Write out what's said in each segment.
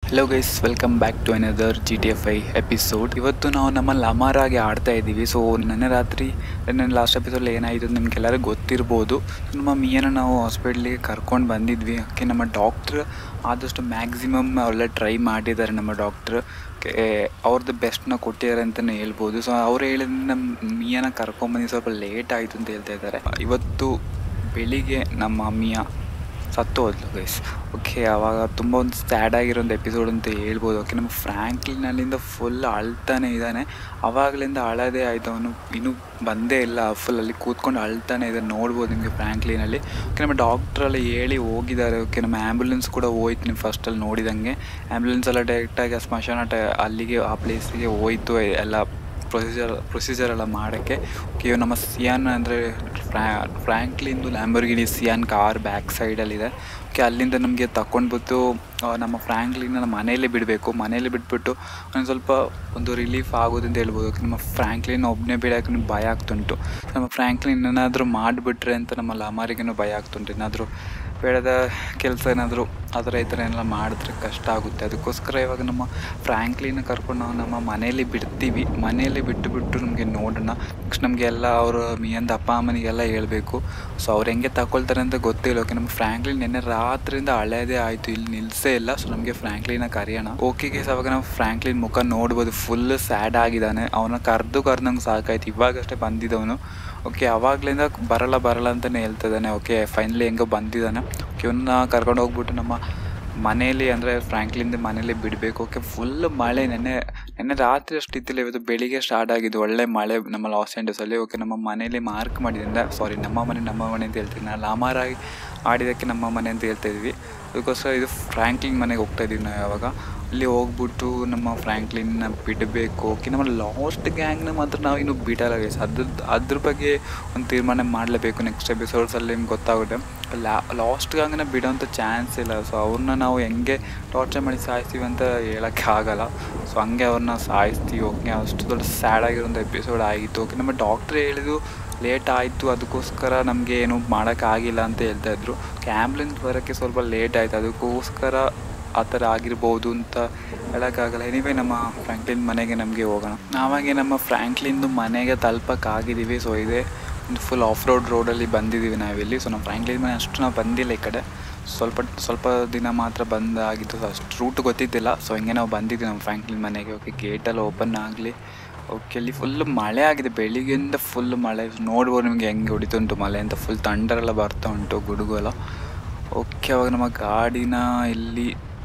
hello guys welcome back to another G T F I episode ಇವತ್ತು ನಾವು ನಮ್ಮ ಲಮಾರಾಗಿ ಆಡ್ತಾ ಇದ್ದೀವಿ ಸೊ ನೆನ್ನೆ ರಾತ್ರಿ ನನ್ನ ಲಾಸ್ಟ್ ಎಪಿಸೋಡಲ್ಲಿ ಏನಾಯಿತು ಅಂತ ನಿಮ್ಗೆಲ್ಲರಿಗೂ ಗೊತ್ತಿರ್ಬೋದು ನಮ್ಮ ಮಿಯನ ನಾವು ಹಾಸ್ಪಿಟ್ಲಿಗೆ ಕರ್ಕೊಂಡು ಬಂದಿದ್ವಿ ಓಕೆ ನಮ್ಮ ಡಾಕ್ಟ್ರ್ ಆದಷ್ಟು ಮ್ಯಾಕ್ಸಿಮಮ್ ಅವೆಲ್ಲ ಟ್ರೈ ಮಾಡಿದ್ದಾರೆ ನಮ್ಮ ಡಾಕ್ಟ್ರ್ ಅವ್ರದ್ದು ಬೆಸ್ಟ್ನ ಕೊಟ್ಟಿದ್ದಾರೆ ಅಂತಲೇ ಹೇಳ್ಬೋದು ಸೊ ಅವ್ರು ಹೇಳಿದ ನಮ್ಮ ಮಿಯನ ಕರ್ಕೊಂಬಂದು ಸ್ವಲ್ಪ ಲೇಟ್ ಆಯಿತು ಅಂತ ಹೇಳ್ತಾ ಇದ್ದಾರೆ ಇವತ್ತು ಬೆಳಿಗ್ಗೆ ನಮ್ಮ ಮಿಯ ಸತ್ತು ಹೋದ್ಲು ಗೈಸ್ ಓಕೆ ಆವಾಗ ತುಂಬ ಒಂದು ಸ್ಯಾಡ್ ಆಗಿರೋ ಒಂದು ಎಪಿಸೋಡ್ ಅಂತ ಹೇಳ್ಬೋದು ಓಕೆ ನಮ್ಮ ಫ್ರ್ಯಾಂಕ್ಲಿನಲ್ಲಿಂದ ಫುಲ್ ಅಳ್ತಾನೆ ಇದ್ದಾನೆ ಆವಾಗಲಿಂದ ಅಳೋದೇ ಆಯಿತು ಅವನು ಇನ್ನೂ ಬಂದೇ ಇಲ್ಲ ಫುಲ್ ಅಲ್ಲಿ ಕೂತ್ಕೊಂಡು ಅಳ್ತಾನೆ ಇದೆ ನೋಡ್ಬೋದು ನಿಮಗೆ ಫ್ರ್ಯಾಂಕ್ಲಿನಲ್ಲಿ ಓಕೆ ನಮ್ಮ ಡಾಕ್ಟ್ರೆಲ್ಲ ಹೇಳಿ ಹೋಗಿದ್ದಾರೆ ಓಕೆ ನಮ್ಮ ಆ್ಯಂಬುಲೆನ್ಸ್ ಕೂಡ ಹೋಯ್ತು ನೀವು ಫಸ್ಟಲ್ಲಿ ನೋಡಿದಂಗೆ ಆ್ಯಂಬುಲೆನ್ಸ್ ಎಲ್ಲ ಡೈರೆಕ್ಟಾಗಿ ಆ ಸ್ಮಶಾನ ಟ ಅಲ್ಲಿಗೆ ಆ ಪ್ಲೇಸಿಗೆ ಹೋಯ್ತು ಎಲ್ಲ ಪ್ರೊಸೀಜರ್ ಪ್ರೊಸೀಜರ್ ಎಲ್ಲ ಮಾಡೋಕ್ಕೆ ಓಕೆ ನಮ್ಮ ಸಿಯಾನ್ ಅಂದರೆ ಫ್ರ್ಯಾ ಫ್ರ್ಯಾಂಕ್ಲಿಂದು ಲ್ಯಾಂಬರ್ಗಿನಿ ಸಿಯಾನ್ ಕಾರ್ ಬ್ಯಾಕ್ ಸೈಡಲ್ಲಿದೆ ಓಕೆ ಅಲ್ಲಿಂದ ನಮಗೆ ತಗೊಂಡ್ಬಿಟ್ಟು ನಮ್ಮ ಫ್ರ್ಯಾಂಕ್ಲಿನ ನಮ್ಮ ಮನೆಯಲ್ಲೇ ಬಿಡಬೇಕು ಮನೆಯಲ್ಲೇ ಬಿಟ್ಬಿಟ್ಟು ಒಂದು ಸ್ವಲ್ಪ ಒಂದು ರಿಲೀಫ್ ಆಗೋದು ಅಂತ ಹೇಳ್ಬೋದು ನಮ್ಮ ಫ್ರ್ಯಾಂಕ್ಲಿನ್ ಒಬ್ಬನೇ ಬಿಡೋಕೆ ಭಯ ಆಗ್ತುಂಟು ನಮ್ಮ ಫ್ರ್ಯಾಂಕ್ಲಿನ್ ಏನಾದರೂ ಮಾಡಿಬಿಟ್ರೆ ಅಂತ ನಮ್ಮ ಲಮಾರಿಗೂ ಭಯ ಆಗ್ತುಂಟು ಏನಾದರೂ ಬೇಡದ ಕೆಲಸ ಏನಾದರೂ ಆ ಥರ ಈ ಥರ ಎಲ್ಲ ಮಾಡಿದ್ರೆ ಕಷ್ಟ ಆಗುತ್ತೆ ಅದಕ್ಕೋಸ್ಕರ ಇವಾಗ ನಮ್ಮ ಫ್ರ್ಯಾಂಕ್ಲಿನ ಕರ್ಕೊಂಡು ನಾವು ನಮ್ಮ ಮನೆಯಲ್ಲಿ ಬಿಡ್ತೀವಿ ಮನೆಯಲ್ಲಿ ಬಿಟ್ಟು ಬಿಟ್ಟು ನಮಗೆ ನೋಡೋಣ ನೆಕ್ಸ್ಟ್ ನಮಗೆ ಎಲ್ಲ ಅವರು ಮಿಯಂದ ಅಪ್ಪ ಅಮ್ಮನಿಗೆಲ್ಲ ಹೇಳಬೇಕು ಸೊ ಅವ್ರು ಹೆಂಗೆ ತಗೊಳ್ತಾರೆ ಅಂತ ಗೊತ್ತಿಲ್ಲ ಓಕೆ ನಮ್ಮ ಫ್ರ್ಯಾಂಕ್ಲಿನ್ ನಿನ್ನೆ ರಾತ್ರಿಯಿಂದ ಹಳೆಯದೇ ಆಯಿತು ಇಲ್ಲಿ ನಿಲ್ಲಿಸೇ ಇಲ್ಲ ಸೊ ನಮಗೆ ಫ್ರ್ಯಾಂಕ್ಲಿನ ಕರೆಯೋಣ ಓಕೆ ಗೇಸ್ ಅವಾಗ ನಾವು ಫ್ರ್ಯಾಂಕ್ಲಿನ್ ಮುಖ ನೋಡ್ಬೋದು ಫುಲ್ ಸ್ಯಾಡ್ ಆಗಿದ್ದಾನೆ ಅವನ ಕರೆದು ಕರೆದಂಗೆ ಸಾಕಾಯ್ತು ಇವಾಗಷ್ಟೇ ಬಂದಿದ್ದವನು ಓಕೆ ಆವಾಗಲಿಂದ ಬರಲ್ಲ ಬರಲ್ಲ ಅಂತಲೇ ಹೇಳ್ತಿದ್ದಾನೆ ಓಕೆ ಫೈನಲಿ ಹೆಂಗೋ ಬಂದಿದ್ದಾನೆ ಓಕೆ ಇವನ್ನ ಕರ್ಕೊಂಡು ಹೋಗ್ಬಿಟ್ಟು ನಮ್ಮ ಮನೇಲಿ ಅಂದರೆ ಫ್ರ್ಯಾಂಕ್ಲಿಂದ ಮನೇಲಿ ಬಿಡಬೇಕು ಓಕೆ ಫುಲ್ ಮಳೆ ನೆನ್ನೆ ನೆನ್ನೆ ರಾತ್ರಿ ಅಷ್ಟು ಇದ್ದಿಲ್ಲ ಇವತ್ತು ಬೆಳಿಗ್ಗೆ ಸ್ಟಾರ್ಟ್ ಆಗಿದ್ದು ಒಳ್ಳೆ ಮಳೆ ನಮ್ಮ ಲಾಸ್ ಆ್ಯಂಡಸಲ್ಲಿ ಓಕೆ ನಮ್ಮ ಮನೇಲಿ ಮಾರ್ಕ್ ಮಾಡಿದ್ರಿಂದ ಸಾರಿ ನಮ್ಮ ಮನೆ ನಮ್ಮ ಮನೆ ಅಂತ ಹೇಳ್ತೀನಿ ನಾನು ಲಾಮಾರಾಗಿ ಆಡಿದ್ದಕ್ಕೆ ನಮ್ಮ ಮನೆ ಅಂತ ಹೇಳ್ತಾ ಇದ್ವಿ ಅದಕ್ಕೋಸ್ಕರ ಇದು ಫ್ರ್ಯಾಂಕ್ಲಿನ್ ಮನೆಗೆ ಹೋಗ್ತಾ ಇದ್ದೀವಿ ನಾವು ಯಾವಾಗ ಅಲ್ಲಿ ಹೋಗ್ಬಿಟ್ಟು ನಮ್ಮ ಫ್ರ್ಯಾಂಕ್ಲಿನ್ನ ಬಿಡಬೇಕು ಓಕೆ ನಮ್ಮ ಲಾಸ್ಟ್ ಗ್ಯಾಂಗ್ನ ಮಾತ್ರ ನಾವು ಇನ್ನೂ ಬಿಡಲ್ಲ ಗೈಸ್ ಅದ್ರ ಅದ್ರ ಬಗ್ಗೆ ಒಂದು ತೀರ್ಮಾನ ಮಾಡಲೇಬೇಕು ನೆಕ್ಸ್ಟ್ ಎಪಿಸೋಡ್ಸಲ್ಲಿ ನಿಮ್ಗೆ ಗೊತ್ತಾಗುತ್ತೆ ಲಾ ಲಾಸ್ಟ್ ಗ್ಯಾಂಗ್ನ ಬಿಡೋಂಥ ಚಾನ್ಸ್ ಇಲ್ಲ ಸೊ ಅವ್ರನ್ನ ನಾವು ಹೆಂಗೆ ಟಾರ್ಚರ್ ಮಾಡಿ ಸಾಯಿಸ್ತೀವಿ ಅಂತ ಹೇಳೋಕ್ಕೆ ಆಗಲ್ಲ ಸೊ ಹಂಗೆ ಅವ್ರನ್ನ ಸಾಯಿಸ್ತೀವಿ ಓಕೆ ಅಷ್ಟು ದೊಡ್ಡ ಸ್ಯಾಡ್ ಆಗಿರೋಂಥ ಎಪಿಸೋಡ್ ಆಗಿತ್ತು ಓಕೆ ನಮ್ಮ ಡಾಕ್ಟ್ರ್ ಹೇಳಿದ್ದು ಲೇಟ್ ಆಯಿತು ಅದಕ್ಕೋಸ್ಕರ ನಮಗೆ ಏನು ಮಾಡೋಕ್ಕಾಗಿಲ್ಲ ಅಂತ ಹೇಳ್ತಾಯಿದ್ರು ಆ್ಯಂಬುಲೆನ್ಸ್ ಬರೋಕ್ಕೆ ಸ್ವಲ್ಪ ಲೇಟ್ ಆಯಿತು ಅದಕ್ಕೋಸ್ಕರ ಆ ಥರ ಆಗಿರ್ಬೋದು ಅಂತ ಹೇಳೋಕ್ಕಾಗಲ್ಲ ಎನಿವೇ ನಮ್ಮ ಫ್ರ್ಯಾಂಕ್ಲಿನ್ ಮನೆಗೆ ನಮಗೆ ಹೋಗೋಣ ನಾವಾಗೆ ನಮ್ಮ ಫ್ರ್ಯಾಂಕ್ಲಿನ್ದು ಮನೆಗೆ ತಲುಪಕ್ಕಾಗಿದ್ದೀವಿ ಸೊ ಇದೇ ಒಂದು ಫುಲ್ ಆಫ್ ರೋಡ್ ರೋಡಲ್ಲಿ ಬಂದಿದ್ದೀವಿ ನಾವಿಲ್ಲಿ ಸೊ ನಮ್ಮ ಫ್ರ್ಯಾಂಕ್ಲಿನ್ ಮನೆ ಅಷ್ಟು ನಾವು ಬಂದಿಲ್ಲ ಈ ಕಡೆ ಸ್ವಲ್ಪ ಸ್ವಲ್ಪ ದಿನ ಮಾತ್ರ ಬಂದಾಗಿದ್ದು ಸೊ ಅಷ್ಟು ರೂಟ್ ಗೊತ್ತಿದ್ದಿಲ್ಲ ಸೊ ಹಿಂಗೆ ನಾವು ಬಂದಿದ್ವಿ ನಮ್ಮ ಫ್ರ್ಯಾಂಕ್ಲಿನ್ ಮನೆಗೆ ಓಕೆ ಗೇಟೆಲ್ಲ ಓಪನ್ ಆಗಲಿ ಓಕೆ ಅಲ್ಲಿ ಫುಲ್ ಮಳೆ ಆಗಿದೆ ಬೆಳಿಗ್ಗೆಯಿಂದ ಫುಲ್ ಮಳೆ ನೋಡ್ಬೋದು ನಿಮಗೆ ಹೆಂಗೆ ಹೊಡಿತುಂಟು ಮಳೆ ಅಂತ ಫುಲ್ ತಂಡರೆಲ್ಲ ಬರ್ತಾ ಉಂಟು ಗುಡುಗು ಎಲ್ಲ ಓಕೆ ಅವಾಗ ನಮ್ಮ ಗಾಡಿನ ಇಲ್ಲಿ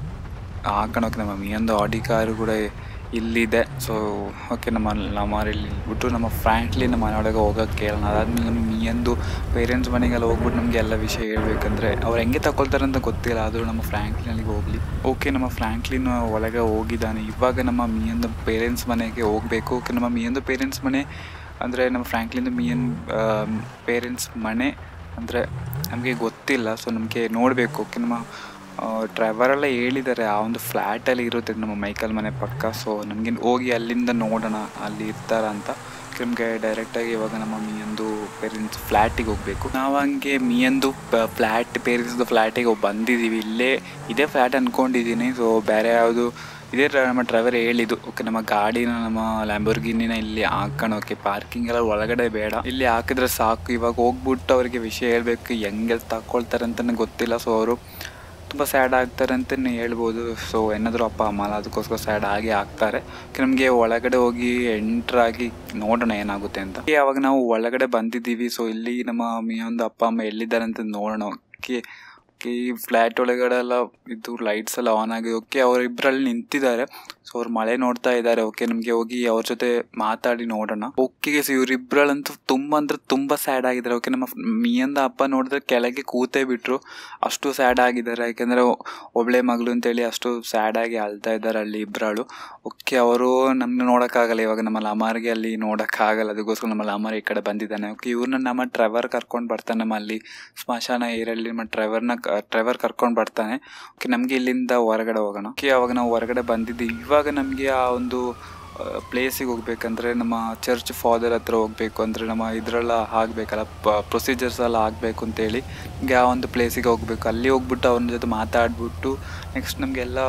ಹಾಕೊಂಡೋಕೆ ನಮ್ಮ ಮಿಯೊಂದು ಆಡಿ ಕಾರು ಕೂಡ ಇಲ್ಲಿದೆ ಸೊ ಓಕೆ ನಮ್ಮ ಲಮಾರಲ್ಲಿ ಬಿಟ್ಟು ನಮ್ಮ ಫ್ರ್ಯಾಂಕ್ಲಿ ನಮ್ಮ ಮನೆಯೊಳಗೆ ಹೋಗೋಕ್ಕೆ ಕೇಳೋಣ ಅದಾದಮೇಲೆ ನಮ್ಮ ಮಿಯಂದು ಪೇರೆಂಟ್ಸ್ ಮನೆಗೆಲ್ಲ ಹೋಗ್ಬಿಟ್ಟು ನಮಗೆ ಎಲ್ಲ ವಿಷಯ ಹೇಳ್ಬೇಕಂದ್ರೆ ಅವ್ರು ಹೆಂಗೆ ತಗೊಳ್ತಾರೆ ಅಂತ ಗೊತ್ತಿಲ್ಲ ಆದರೂ ನಮ್ಮ ಫ್ರ್ಯಾಂಕ್ಲಿನಲ್ಲಿ ಹೋಗಲಿ ಓಕೆ ನಮ್ಮ ಫ್ರ್ಯಾಂಕ್ಲಿನ್ ಒಳಗೆ ಹೋಗಿದ್ದಾನೆ ಇವಾಗ ನಮ್ಮ ಮಿಯಂದು ಪೇರೆಂಟ್ಸ್ ಮನೆಗೆ ಹೋಗಬೇಕು ಓಕೆ ನಮ್ಮ ಮಿಯಂದು ಪೇರೆಂಟ್ಸ್ ಮನೆ ಅಂದರೆ ನಮ್ಮ ಫ್ರ್ಯಾಂಕ್ಲಿಂದ ಮಿಯನ್ ಪೇರೆಂಟ್ಸ್ ಮನೆ ಅಂದರೆ ನಮಗೆ ಗೊತ್ತಿಲ್ಲ ಸೊ ನಮಗೆ ನೋಡಬೇಕು ಓಕೆ ನಮ್ಮ ಡ್ರೈವರೆಲ್ಲ ಹೇಳಿದ್ದಾರೆ ಆ ಒಂದು ಫ್ಲ್ಯಾಟಲ್ಲಿ ಇರುತ್ತೆ ನಮ್ಮ ಮೈಕಲ್ ಮನೆ ಪಕ್ಕ ಸೊ ನಮಗೆ ಹೋಗಿ ಅಲ್ಲಿಂದ ನೋಡೋಣ ಅಲ್ಲಿ ಇರ್ತಾರ ಅಂತ ನಮಗೆ ಡೈರೆಕ್ಟಾಗಿ ಇವಾಗ ನಮ್ಮ ಮಿಯಂದು ಪೇರೆಂಟ್ಸ್ ಫ್ಲ್ಯಾಟಿಗೆ ಹೋಗಬೇಕು ನಾವು ಹಂಗೆ ಮಿಯಂದು ಫ್ಲ್ಯಾಟ್ ಪೇರೆಂಟ್ಸ್ದು ಫ್ಲ್ಯಾಟಿಗೆ ಬಂದಿದ್ದೀವಿ ಇಲ್ಲೇ ಇದೇ ಫ್ಲ್ಯಾಟ್ ಅಂದ್ಕೊಂಡಿದ್ದೀನಿ ಸೊ ಬೇರೆ ಯಾವುದು ಇದೇ ನಮ್ಮ ಡ್ರೈವರ್ ಹೇಳಿದ್ದು ಓಕೆ ನಮ್ಮ ಗಾಡಿನ ನಮ್ಮ ಲ್ಯಾಂಬೋರ್ಗಿನಿನ ಇಲ್ಲಿ ಹಾಕೋಣೋಕೆ ಪಾರ್ಕಿಂಗ್ ಎಲ್ಲ ಒಳಗಡೆ ಬೇಡ ಇಲ್ಲಿ ಹಾಕಿದ್ರೆ ಸಾಕು ಇವಾಗ ಹೋಗ್ಬಿಟ್ಟು ಅವರಿಗೆ ವಿಷಯ ಹೇಳಬೇಕು ಹೆಂಗೆ ತಗೊಳ್ತಾರೆ ಅಂತಲೇ ಗೊತ್ತಿಲ್ಲ ಸೊ ಅವರು ತುಂಬ ಸ್ಯಾಡ್ ಆಗ್ತಾರೆ ಅಂತಲೇ ಹೇಳ್ಬೋದು ಸೊ ಏನಾದರೂ ಅಪ್ಪ ಅಮ್ಮ ಅಲ್ಲ ಅದಕ್ಕೋಸ್ಕರ ಸ್ಯಾಡ್ ಆಗಿ ಆಗ್ತಾರೆ ನಮಗೆ ಒಳಗಡೆ ಹೋಗಿ ಎಂಟ್ರಾಗಿ ನೋಡೋಣ ಏನಾಗುತ್ತೆ ಅಂತ ಅವಾಗ ನಾವು ಒಳಗಡೆ ಬಂದಿದ್ದೀವಿ ಸೊ ಇಲ್ಲಿ ನಮ್ಮ ಮಿಯೊಂದು ಅಪ್ಪ ಅಮ್ಮ ಎಲ್ಲಿದ್ದಾರೆ ಅಂತ ನೋಡೋಣ ಓಕೆ ಓಕೆ ಈ ಫ್ಲ್ಯಾಟ್ ಒಳಗಡೆ ಎಲ್ಲ ಇದು ಲೈಟ್ಸ್ ಎಲ್ಲ ಆನ್ ಆಗಿದೆ ಓಕೆ ಅವರಿಬ್ಬರಲ್ಲಿ ನಿಂತಿದ್ದಾರೆ ಸೊ ಅವ್ರು ಮಳೆ ನೋಡ್ತಾ ಇದ್ದಾರೆ ಓಕೆ ನಮಗೆ ಹೋಗಿ ಅವ್ರ ಜೊತೆ ಮಾತಾಡಿ ನೋಡೋಣ ಓಕೆ ಸೊ ಇವರಿಬ್ಬರಲ್ಲಂತೂ ತುಂಬ ಅಂದ್ರೆ ತುಂಬ ಸ್ಯಾಡ್ ಆಗಿದ್ದಾರೆ ಓಕೆ ನಮ್ಮ ಮಿಯಂದ ಅಪ್ಪ ನೋಡಿದ್ರೆ ಕೆಳಗೆ ಕೂತೇ ಬಿಟ್ರು ಅಷ್ಟು ಸ್ಯಾಡ್ ಆಗಿದ್ದಾರೆ ಯಾಕೆಂದರೆ ಒಬ್ಳೆ ಮಗಳು ಅಂತೇಳಿ ಅಷ್ಟು ಸ್ಯಾಡ್ ಆಗಿ ಅಳ್ತಾ ಇದ್ದಾರೆ ಅಲ್ಲಿ ಇಬ್ಬರಾಳು ಓಕೆ ಅವರು ನಮ್ಮನ್ನ ನೋಡೋಕ್ಕಾಗಲ್ಲ ಇವಾಗ ನಮ್ಮ ಲಮಾರ್ಗೆ ಅಲ್ಲಿ ನೋಡೋಕ್ಕಾಗಲ್ಲ ಅದಕ್ಕೋಸ್ಕರ ನಮ್ಮ ಲಮಾರ್ ಈ ಕಡೆ ಬಂದಿದ್ದಾನೆ ಓಕೆ ಇವ್ರನ್ನ ನಮ್ಮ ಡ್ರೈವರ್ ಕರ್ಕೊಂಡು ಬರ್ತಾನೆ ನಮ್ಮ ಅಲ್ಲಿ ಸ್ಮಶಾನ ಏರಲ್ಲಿ ನಮ್ಮ ಡ್ರೈವರ್ನ ಡ್ರೈವರ್ ಕರ್ಕೊಂಡು ಬರ್ತಾನೆ ಓಕೆ ನಮಗೆ ಇಲ್ಲಿಂದ ಹೊರಗಡೆ ಹೋಗೋಣ ಓಕೆ ಅವಾಗ ನಾವು ಹೊರಗಡೆ ಬಂದಿದ್ದೀವಿ ಇವಾಗ ನಮಗೆ ಆ ಒಂದು ಪ್ಲೇಸಿಗೆ ಹೋಗ್ಬೇಕಂದ್ರೆ ನಮ್ಮ ಚರ್ಚ್ ಫಾದರ್ ಹತ್ರ ಹೋಗಬೇಕು ಅಂದರೆ ನಮ್ಮ ಇದರೆಲ್ಲ ಆಗಬೇಕಲ್ಲ ಪ್ರೊಸೀಜರ್ಸ್ ಎಲ್ಲ ಆಗಬೇಕು ಅಂತೇಳಿ ನಮಗೆ ಆ ಒಂದು ಪ್ಲೇಸಿಗೆ ಹೋಗಬೇಕು ಅಲ್ಲಿ ಹೋಗ್ಬಿಟ್ಟು ಅವ್ನ ಜೊತೆ ಮಾತಾಡ್ಬಿಟ್ಟು ನೆಕ್ಸ್ಟ್ ನಮಗೆಲ್ಲ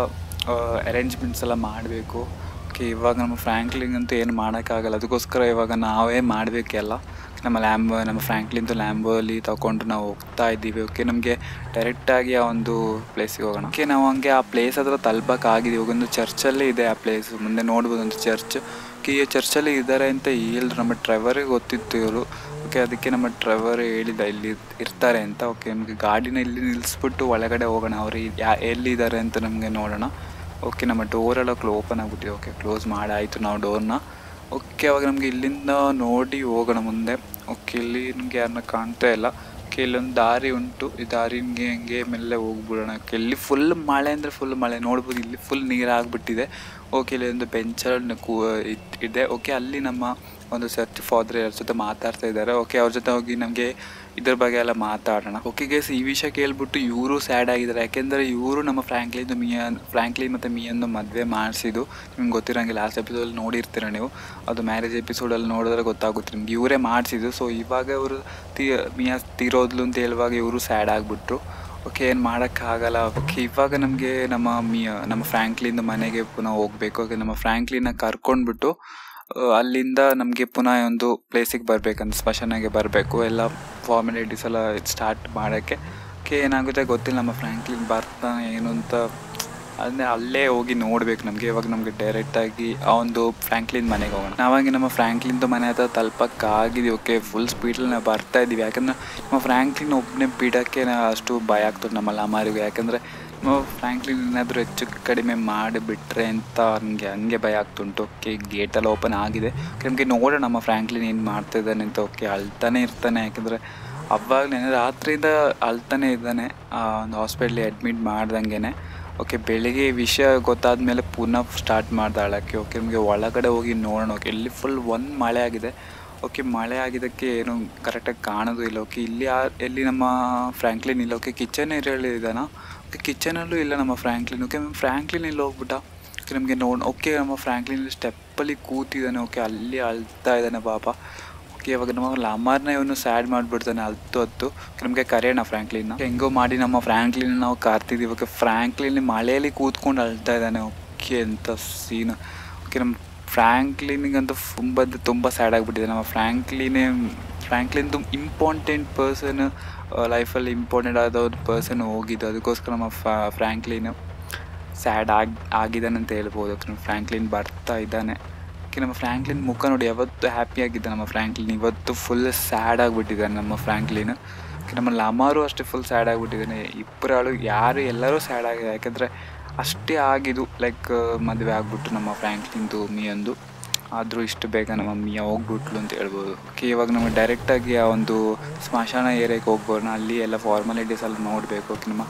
ಅರೇಂಜ್ಮೆಂಟ್ಸ್ ಎಲ್ಲ ಮಾಡಬೇಕು ಓಕೆ ಇವಾಗ ನಮ್ಮ ಫ್ರ್ಯಾಂಕ್ಲಿನ್ ಅಂತೂ ಏನು ಮಾಡೋಕ್ಕಾಗಲ್ಲ ಅದಕ್ಕೋಸ್ಕರ ಇವಾಗ ನಾವೇ ಮಾಡಬೇಕೆಲ್ಲ ನಮ್ಮ ಲ್ಯಾಂಬೋ ನಮ್ಮ ಫ್ರ್ಯಾಂಕ್ಲಿನ್ದು ಲ್ಯಾಂಬೋಲಿ ತಗೊಂಡು ನಾವು ಹೋಗ್ತಾ ಇದ್ದೀವಿ ಓಕೆ ನಮಗೆ ಡೈರೆಕ್ಟಾಗಿ ಆ ಒಂದು ಪ್ಲೇಸಿಗೆ ಹೋಗೋಣ ಓಕೆ ನಾವು ಹಂಗೆ ಆ ಪ್ಲೇಸ್ ಹತ್ರ ತಲುಪಕ್ಕಾಗಿದೆ ಇವಾಗ ಒಂದು ಚರ್ಚಲ್ಲೇ ಇದೆ ಆ ಪ್ಲೇಸ್ ಮುಂದೆ ನೋಡ್ಬೋದು ಒಂದು ಚರ್ಚ್ ಓಕೆ ಈ ಚರ್ಚಲ್ಲಿ ಇದ್ದಾರೆ ಅಂತ ಹೇಳಿದ್ರು ನಮ್ಮ ಡ್ರೈವರಿಗೆ ಗೊತ್ತಿತ್ತು ಇವರು ಓಕೆ ಅದಕ್ಕೆ ನಮ್ಮ ಡ್ರೈವರ್ ಹೇಳಿದ ಇಲ್ಲಿ ಇರ್ತಾರೆ ಅಂತ ಓಕೆ ನಮಗೆ ಗಾಡಿನ ಇಲ್ಲಿ ನಿಲ್ಲಿಸ್ಬಿಟ್ಟು ಒಳಗಡೆ ಹೋಗೋಣ ಅವರು ಯಾ ಎಲ್ಲಿದ್ದಾರೆ ಅಂತ ನಮಗೆ ನೋಡೋಣ ಓಕೆ ನಮ್ಮ ಡೋರೆಲ್ಲ ಕ್ಲೋ ಓಪನ್ ಆಗಿಬಿಟ್ಟಿದೆ ಓಕೆ ಕ್ಲೋಸ್ ಮಾಡಾಯಿತು ನಾವು ಡೋರ್ನ ಓಕೆ ಅವಾಗ ನಮಗೆ ಇಲ್ಲಿಂದ ನೋಡಿ ಹೋಗೋಣ ಮುಂದೆ ಓಕೆ ಇಲ್ಲಿ ನಿಮಗೆ ಯಾರನ್ನ ಕಾಣ್ತಾ ಇಲ್ಲ ಓಕೆ ಇಲ್ಲೊಂದು ದಾರಿ ಉಂಟು ಈ ದಾರಿ ಹಿಂಗೆ ಹಿಂಗೆ ಮೆಲ್ಲೆ ಹೋಗ್ಬಿಡೋಣ ಓಕೆ ಇಲ್ಲಿ ಫುಲ್ ಮಳೆ ಅಂದರೆ ಫುಲ್ ಮಳೆ ನೋಡ್ಬೋದು ಇಲ್ಲಿ ಫುಲ್ ನೀರು ಆಗಿಬಿಟ್ಟಿದೆ ಓಕೆ ಇಲ್ಲಿ ಒಂದು ಬೆಂಚಲ್ಲಿ ಕೂ ಇದ್- ಇದೆ ಓಕೆ ಅಲ್ಲಿ ನಮ್ಮ ಒಂದು ಸರ್ಚ್ ಫಾದರ್ ಯಾರ ಜೊತೆ ಮಾತಾಡ್ತಾ ಇದ್ದಾರೆ ಓಕೆ ಅವ್ರ ಜೊತೆ ಹೋಗಿ ನಮಗೆ ಇದ್ರ ಬಗ್ಗೆ ಎಲ್ಲ ಮಾತಾಡೋಣ ಓಕೆ ಗೇಸ್ ಈ ವಿಷಯ ಕೇಳ್ಬಿಟ್ಟು ಇವರು ಸ್ಯಾಡ್ ಆಗಿದ್ದಾರೆ ಯಾಕೆಂದರೆ ಇವರು ನಮ್ಮ ಫ್ರ್ಯಾಂಕ್ಲಿನ್ ಮಿಯನ್ ಫ್ರ್ಯಾಂಕ್ಲಿನ್ ಮತ್ತು ಮಿಯನ್ನು ಮದುವೆ ಮಾಡಿಸಿದ್ದು ನಿಮ್ಗೆ ಗೊತ್ತಿರೋಂಗಿಲ್ಲ ಲಾಸ್ಟ್ ಎಪಿಸೋಡಲ್ಲಿ ನೋಡಿರ್ತೀರ ನೀವು ಅದು ಮ್ಯಾರೇಜ್ ಎಪಿಸೋಡಲ್ಲಿ ನೋಡಿದ್ರೆ ಗೊತ್ತಾಗುತ್ತೆ ನಿಮ್ಗೆ ಇವರೇ ಮಾಡಿಸಿದ್ದು ಸೊ ಇವಾಗ ಇವರು ತೀ ಮಿಯಾ ತೀರೋದ್ಲು ಅಂತ ಹೇಳುವಾಗ ಇವರು ಸ್ಯಾಡ್ ಆಗಿಬಿಟ್ರು ಓಕೆ ಏನು ಮಾಡೋಕ್ಕಾಗಲ್ಲ ಓಕೆ ಇವಾಗ ನಮಗೆ ನಮ್ಮ ಮಿಯ ನಮ್ಮ ಫ್ರ್ಯಾಂಕ್ಲಿಂದ ಮನೆಗೆ ಪುನಃ ಹೋಗಬೇಕು ಓಕೆ ನಮ್ಮ ಫ್ರ್ಯಾಂಕ್ಲಿನ ಕರ್ಕೊಂಡ್ಬಿಟ್ಟು ಆ, ಅಲ್ಲಿಂದ ನಮಗೆ ಪುನಃ ಒಂದು ಪ್ಲೇಸಿಗೆ ಬರಬೇಕಂತ ಸ್ಮಶಾನಾಗೆ ಬರಬೇಕು ಎಲ್ಲ ಫಾರ್ಮಾಲಿಟೀಸ್ ಎಲ್ಲ ಸ್ಟಾರ್ಟ್ ಮಾಡೋಕ್ಕೆ ಓಕೆ ಏನಾಗುತ್ತೆ ಗೊತ್ತಿಲ್ಲ ನಮ್ಮ ಫ್ರ್ಯಾಂಕ್ಲಿನ್ ಬರ್ತಾನೆ ಏನು ಅಂತ ಅದನ್ನೇ ಅಲ್ಲೇ ಹೋಗಿ ನೋಡ್ಬೇಕು ನಮಗೆ ಇವಾಗ ನಮಗೆ ಡೈರೆಕ್ಟಾಗಿ ಆ ಒಂದು ಫ್ರ್ಯಾಂಕ್ಲಿನ್ ಮನೆಗೆ ಹೋಗೋಣ ನಾವಾಗಿ ನಮ್ಮ ಫ್ರ್ಯಾಂಕ್ಲಿನ್ದು ಮನೆ ಹತ್ರ ತಲುಪಕ್ಕಾಗಿದ್ದೀವಿ ಓಕೆ ಫುಲ್ ಸ್ಪೀಡಲ್ಲಿ ನಾವು ಬರ್ತಾ ಇದ್ದೀವಿ ಯಾಕಂದ್ರೆ ನಮ್ಮ ಫ್ರ್ಯಾಂಕ್ಲಿನ್ ಒಬ್ಬನೇ ಬಿಡೋಕ್ಕೆ ಅಷ್ಟು ಭಯ ಆಗ್ತದೆ ನಮ್ಮ ಲಮಾರಿಗೆ ಯಾಕಂದರೆ ನಾವು ಫ್ರ್ಯಾಂಕ್ಲಿನ್ ಏನಾದರೂ ಹೆಚ್ಚು ಕಡಿಮೆ ಮಾಡಿಬಿಟ್ರೆ ಅಂತ ನನಗೆ ಹಂಗೆ ಭಯ ಆಗ್ತುಂಟು ಓಕೆ ಗೇಟೆಲ್ಲ ಓಪನ್ ಆಗಿದೆ ನಮಗೆ ನೋಡೋಣ ನಮ್ಮ ಫ್ರ್ಯಾಂಕ್ಲಿನ್ ಏನು ಮಾಡ್ತಾ ಇದ್ದಾನೆ ಅಂತ ಓಕೆ ಅಳ್ತಾನೆ ಇರ್ತಾನೆ ಯಾಕಂದರೆ ಅವಾಗ ನೆನೆ ರಾತ್ರಿಯಿಂದ ಅಳ್ತಾನೆ ಇದ್ದಾನೆ ಆ ಒಂದು ಹಾಸ್ಪಿಟ್ಲಿಗೆ ಅಡ್ಮಿಟ್ ಮಾಡ್ದಂಗೆ ಓಕೆ ಬೆಳಿಗ್ಗೆ ಈ ವಿಷಯ ಗೊತ್ತಾದ ಮೇಲೆ ಪುನಃ ಸ್ಟಾರ್ಟ್ ಮಾಡ್ದೆ ಅಳಕ್ಕೆ ಓಕೆ ನಮಗೆ ಒಳಗಡೆ ಹೋಗಿ ನೋಡೋಣ ಓಕೆ ಇಲ್ಲಿ ಫುಲ್ ಒಂದು ಮಳೆ ಆಗಿದೆ ಓಕೆ ಮಳೆ ಆಗಿದ್ದಕ್ಕೆ ಏನು ಕರೆಕ್ಟಾಗಿ ಕಾಣೋದು ಇಲ್ಲ ಓಕೆ ಇಲ್ಲಿ ಆ ಎಲ್ಲಿ ನಮ್ಮ ಫ್ರ್ಯಾಂಕ್ಲಿನ್ ಇಲ್ಲ ಓಕೆ ಕಿಚನ್ ಏರಿಯಲ್ಲಿ ಇದ್ದಾನ ಓಕೆ ಕಿಚನಲ್ಲೂ ಇಲ್ಲ ನಮ್ಮ ಫ್ರ್ಯಾಂಕ್ಲಿನ್ ಓಕೆ ಫ್ರ್ಯಾಂಕ್ಲಿನ್ ಇಲ್ಲಿ ಹೋಗ್ಬಿಟ್ಟ ಓಕೆ ನಮಗೆ ನೋಡಿ ಓಕೆ ನಮ್ಮ ಫ್ರ್ಯಾಂಕ್ಲಿನ್ ಸ್ಟೆಪ್ಪಲ್ಲಿ ಕೂತಿದ್ದಾನೆ ಓಕೆ ಅಲ್ಲಿ ಅಳ್ತಾ ಇದ್ದಾನೆ ಪಾಪ ಓಕೆ ಇವಾಗ ನಮ್ಮ ಲಮಾರ್ನ ಇವನು ಸ್ಯಾಡ್ ಮಾಡಿಬಿಡ್ತಾನೆ ಹತ್ತು ಹತ್ತು ನಮಗೆ ಕರೆಯೋಣ ಫ್ರ್ಯಾಂಕ್ಲಿನ್ನ ಹೆಂಗೋ ಮಾಡಿ ನಮ್ಮ ಫ್ರ್ಯಾಂಕ್ಲಿನ್ ನಾವು ಕಾರ್ತಿದ್ದೀವಿ ಓಕೆ ಫ್ರ್ಯಾಂಕ್ಲಿನ್ ಮಳೆಯಲ್ಲಿ ಕೂತ್ಕೊಂಡು ಅಳ್ತಾ ಇದ್ದಾನೆ ಓಕೆ ಅಂತ ಸೀನ್ ಓಕೆ ನಮ್ಮ ಫ್ರ್ಯಾಂಕ್ಲಿನಿಗಂತೂ ತುಂಬ ಅಂದ್ರೆ ತುಂಬ ಸ್ಯಾಡ್ ಆಗಿಬಿಟ್ಟಿದೆ ನಮ್ಮ ಫ್ರ್ಯಾಂಕ್ಲಿನೇ ಫ್ರ್ಯಾಂಕ್ಲಿನ್ದು ಇಂಪಾರ್ಟೆಂಟ್ ಪರ್ಸನ್ ಲೈಫಲ್ಲಿ ಇಂಪಾರ್ಟೆಂಟ್ ಆದ ಒಂದು ಪರ್ಸನ್ ಹೋಗಿದ್ದು ಅದಕ್ಕೋಸ್ಕರ ನಮ್ಮ ಫ್ರ್ಯಾಂಕ್ಲಿನ್ ಸ್ಯಾಡ್ ಆಗಿ ಆಗಿದ್ದಾನೆ ಅಂತ ಹೇಳ್ಬೋದು ಯಾಕಂದ್ರೆ ನಮ್ಮ ಫ್ರ್ಯಾಂಕ್ಲಿನ್ ಬರ್ತಾ ಇದ್ದಾನೆ ಓಕೆ ನಮ್ಮ ಫ್ರ್ಯಾಂಕ್ಲಿನ್ ಮುಖ ನೋಡಿ ಯಾವತ್ತು ಹ್ಯಾಪಿ ಆಗಿದ್ದ ನಮ್ಮ ಫ್ರ್ಯಾಂಕ್ಲಿನ್ ಇವತ್ತು ಫುಲ್ ಸ್ಯಾಡ್ ಆಗಿಬಿಟ್ಟಿದ್ದಾನೆ ನಮ್ಮ ಫ್ರ್ಯಾಂಕ್ಲಿನ್ ಓಕೆ ನಮ್ಮ ಲಮಾರು ಅಷ್ಟೇ ಫುಲ್ ಸ್ಯಾಡ್ ಆಗಿಬಿಟ್ಟಿದ್ದಾನೆ ಇಬ್ಬರಾಳು ಯಾರು ಎಲ್ಲರೂ ಸ್ಯಾಡ್ ಆಗಿದೆ ಯಾಕಂದರೆ ಅಷ್ಟೇ ಆಗಿದ್ದು ಲೈಕ್ ಮದುವೆ ಆಗ್ಬಿಟ್ಟು ನಮ್ಮ ಫ್ರ್ಯಾಂಕ್ಲಿನ್ದು ಮಿಯಂದು ಆದರೂ ಇಷ್ಟು ಬೇಗ ನಮ್ಮ ಮಿಯ ಹೋಗ್ಬಿಟ್ಲು ಅಂತ ಹೇಳ್ಬೋದು ಓಕೆ ಇವಾಗ ನಮಗೆ ಡೈರೆಕ್ಟಾಗಿ ಆ ಒಂದು ಸ್ಮಶಾನ ಏರಿಯಾಗೆ ಹೋಗ್ಬೋಣ ಅಲ್ಲಿ ಎಲ್ಲ ಫಾರ್ಮಾಲಿಟೀಸ್ ಎಲ್ಲ ನೋಡಬೇಕು ಓಕೆ ನಮ್ಮ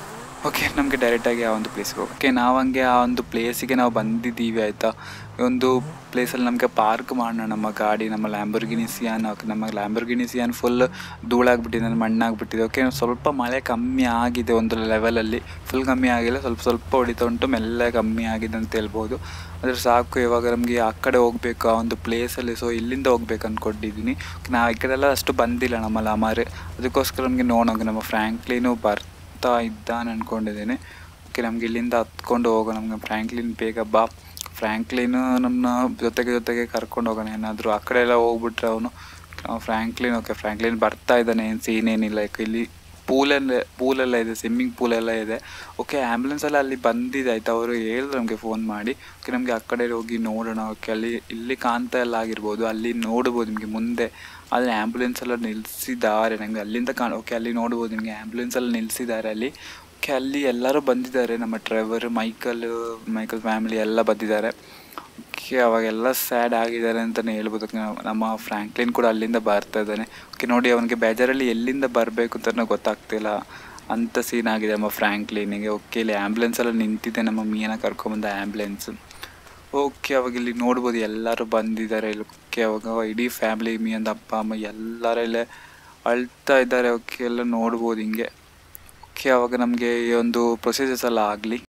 ಓಕೆ ನಮಗೆ ಡೈರೆಕ್ಟಾಗಿ ಆ ಒಂದು ಪ್ಲೇಸ್ಗೆ ಓಕೆ ನಾವು ಹಂಗೆ ಆ ಒಂದು ಪ್ಲೇಸಿಗೆ ನಾವು ಬಂದಿದ್ದೀವಿ ಆಯಿತಾ ಒಂದು ಪ್ಲೇಸಲ್ಲಿ ನಮಗೆ ಪಾರ್ಕ್ ಮಾಡೋಣ ನಮ್ಮ ಗಾಡಿ ನಮ್ಮ ಲ್ಯಾಂಬರ್ಗಿನಿ ಸಿಯಾನ್ ಓಕೆ ನಮ್ಮ ಲ್ಯಾಂಬರ್ಗಿನಿ ಸಿಯಾನ್ ಫುಲ್ ಧೂಳಾಗ್ಬಿಟ್ಟಿದೆ ಮಣ್ಣಾಗ್ಬಿಟ್ಟಿದೆ ಓಕೆ ಸ್ವಲ್ಪ ಮಳೆ ಕಮ್ಮಿ ಆಗಿದೆ ಒಂದು ಲೆವೆಲಲ್ಲಿ ಫುಲ್ ಕಮ್ಮಿ ಆಗಿಲ್ಲ ಸ್ವಲ್ಪ ಸ್ವಲ್ಪ ಹೊಡಿತಾ ಉಂಟು ಮೆಲ್ಲ ಕಮ್ಮಿ ಆಗಿದೆ ಅಂತ ಹೇಳ್ಬೋದು ಅದ್ರ ಸಾಕು ಇವಾಗ ನಮಗೆ ಆ ಕಡೆ ಹೋಗ್ಬೇಕು ಆ ಒಂದು ಪ್ಲೇಸಲ್ಲಿ ಸೊ ಇಲ್ಲಿಂದ ಹೋಗ್ಬೇಕು ಅಂದ್ಕೊಂಡಿದ್ದೀನಿ ನಾವು ಈ ಕಡೆ ಎಲ್ಲ ಅಷ್ಟು ಬಂದಿಲ್ಲ ನಮ್ಮ ಲಮಾರೆ ಅದಕ್ಕೋಸ್ಕರ ನಮಗೆ ನೋಡೋಂಗೆ ನಮ್ಮ ಫ್ರ್ಯಾಂಕ್ಲಿನು ಬರ್ತಾ ಇದ್ದಾನೆ ಅಂದ್ಕೊಂಡಿದ್ದೀನಿ ಓಕೆ ನಮ್ಗೆ ಇಲ್ಲಿಂದ ಹತ್ಕೊಂಡು ಹೋಗೋಣ ನಮ್ಗೆ ಫ್ರ್ಯಾಂಕ್ಲಿನ್ ಬೇಗ ಬಾ ಫ್ರ್ಯಾಂಕ್ಲಿನ್ ನಮ್ಮನ್ನ ಜೊತೆಗೆ ಜೊತೆಗೆ ಕರ್ಕೊಂಡು ಹೋಗೋಣ ಏನಾದರೂ ಆ ಕಡೆ ಎಲ್ಲ ಹೋಗ್ಬಿಟ್ರೆ ಅವನು ಫ್ರ್ಯಾಂಕ್ಲಿನ್ ಓಕೆ ಫ್ರ್ಯಾಂಕ್ಲಿನ್ ಬರ್ತಾ ಇದ್ದಾನೆ ಏನು ಸೀನ್ ಏನಿಲ್ಲ ಯಾಕೆ ಇಲ್ಲಿ ಪೂಲೆಲ್ಲ ಪೂಲೆಲ್ಲ ಇದೆ ಸ್ವಿಮ್ಮಿಂಗ್ ಪೂಲೆಲ್ಲ ಇದೆ ಓಕೆ ಆ್ಯಂಬುಲೆನ್ಸೆಲ್ಲ ಅಲ್ಲಿ ಬಂದಿದೆ ಆಯ್ತು ಅವರು ಹೇಳಿದ್ರು ನಮಗೆ ಫೋನ್ ಮಾಡಿ ಓಕೆ ನಮಗೆ ಆ ಕಡೆ ಹೋಗಿ ನೋಡೋಣ ಓಕೆ ಅಲ್ಲಿ ಇಲ್ಲಿ ಕಾಣ್ತಾ ಎಲ್ಲ ಆಗಿರ್ಬೋದು ಅಲ್ಲಿ ನೋಡ್ಬೋದು ನಿಮಗೆ ಮುಂದೆ ಆದರೆ ಆ್ಯಂಬುಲೆನ್ಸ್ ಎಲ್ಲ ನಿಲ್ಲಿಸಿದ್ದಾರೆ ನನಗೆ ಅಲ್ಲಿಂದ ಕಾಣ ಓಕೆ ಅಲ್ಲಿ ನೋಡ್ಬೋದು ನಿಮಗೆ ಆ್ಯಂಬುಲೆನ್ಸ್ ಎಲ್ಲ ನಿಲ್ಲಿಸಿದ್ದಾರೆ ಅಲ್ಲಿ ಓಕೆ ಅಲ್ಲಿ ಎಲ್ಲರೂ ಬಂದಿದ್ದಾರೆ ನಮ್ಮ ಡ್ರೈವರ್ ಮೈಕಲ್ ಮೈಕಲ್ ಫ್ಯಾಮಿಲಿ ಎಲ್ಲ ಬಂದಿದ್ದಾರೆ ಓಕೆ ಅವಾಗೆಲ್ಲ ಸ್ಯಾಡ್ ಆಗಿದ್ದಾರೆ ಅಂತಲೇ ಹೇಳ್ಬೋದು ನಮ್ಮ- ನಮ್ಮ ಫ್ರ್ಯಾಂಕ್ಲಿನ್ ಕೂಡ ಅಲ್ಲಿಂದ ಬರ್ತಾ ಇದ್ದಾನೆ ಓಕೆ ನೋಡಿ ಅವನಿಗೆ ಬೇಜಾರಲ್ಲಿ ಎಲ್ಲಿಂದ ಬರಬೇಕು ಅಂತ ಗೊತ್ತಾಗ್ತಿಲ್ಲ ಅಂಥ ಸೀನ್ ಆಗಿದೆ ನಮ್ಮ ಫ್ರ್ಯಾಂಕ್ಲಿನಿಗೆ ಓಕೆ ಇಲ್ಲಿ ಆ್ಯಂಬುಲೆನ್ಸ್ ಎಲ್ಲ ನಿಂತಿದೆ ನಮ್ಮ ಮೀನ ಕರ್ಕೊಂಬಂದ ಆ್ಯಂಬುಲೆನ್ಸ್ ಓಕೆ ಅವಾಗ ಇಲ್ಲಿ ನೋಡ್ಬೋದು ಎಲ್ಲರೂ ಬಂದಿದ್ದಾರೆ ಇಲ್ಲಿ ಓಕೆ ಅವಾಗ ಇಡೀ ಫ್ಯಾಮಿಲಿ ಮೀ ಅಂದ ಅಪ್ಪ ಅಮ್ಮ ಎಲ್ಲರಲ್ಲೇ ಅಳ್ತಾ ಇದ್ದಾರೆ ಓಕೆ ಎಲ್ಲ ನೋಡ್ಬೋದು ಹಿಂಗೆ ಓಕೆ ಅವಾಗ ನಮಗೆ ಈ ಒಂದು ಪ್ರೊಸೀಜರ್ಸ್ ಎಲ್ಲ ಆಗಲಿ